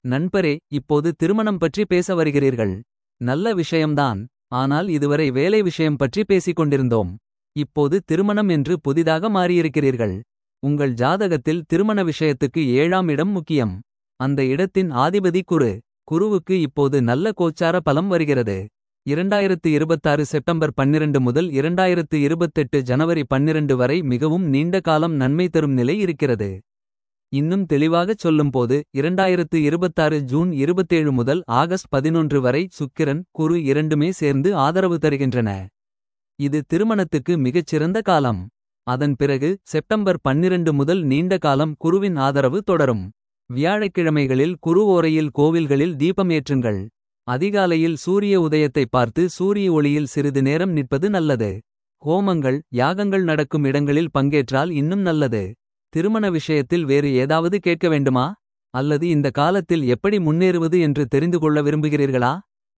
நண்பரே இப்போது திருமணம் பற்றி பேச வருகிறீர்கள் நல்ல விஷயம்தான் ஆனால் இதுவரை வேலை விஷயம் பற்றி பேசிக் கொண்டிருந்தோம் இப்போது திருமணம் என்று புதிதாக மாறியிருக்கிறீர்கள் உங்கள் ஜாதகத்தில் திருமண விஷயத்துக்கு ஏழாம் இடம் முக்கியம் அந்த இடத்தின் ஆதிபதி குரு குருவுக்கு இப்போது நல்ல கோச்சார பலம் வருகிறது இரண்டாயிரத்து இருபத்தாறு செப்டம்பர் பன்னிரண்டு முதல் இரண்டாயிரத்து இருபத்தெட்டு ஜனவரி பன்னிரண்டு வரை மிகவும் நீண்ட காலம் நன்மை தரும் நிலை இருக்கிறது இன்னும் தெளிவாகச் சொல்லும்போது இரண்டாயிரத்து இருபத்தாறு ஜூன் இருபத்தேழு முதல் ஆகஸ்ட் பதினொன்று வரை சுக்கிரன் குரு இரண்டுமே சேர்ந்து ஆதரவு தருகின்றன இது திருமணத்துக்கு மிகச்சிறந்த காலம் அதன் பிறகு செப்டம்பர் பன்னிரண்டு முதல் நீண்ட காலம் குருவின் ஆதரவு தொடரும் வியாழக்கிழமைகளில் குரு ஓரையில் கோவில்களில் தீபம் ஏற்றுங்கள் அதிகாலையில் சூரிய உதயத்தை பார்த்து சூரிய ஒளியில் சிறிது நேரம் நிற்பது நல்லது ஹோமங்கள் யாகங்கள் நடக்கும் இடங்களில் பங்கேற்றால் இன்னும் நல்லது திருமண விஷயத்தில் வேறு ஏதாவது கேட்க வேண்டுமா அல்லது இந்த காலத்தில் எப்படி முன்னேறுவது என்று தெரிந்து கொள்ள விரும்புகிறீர்களா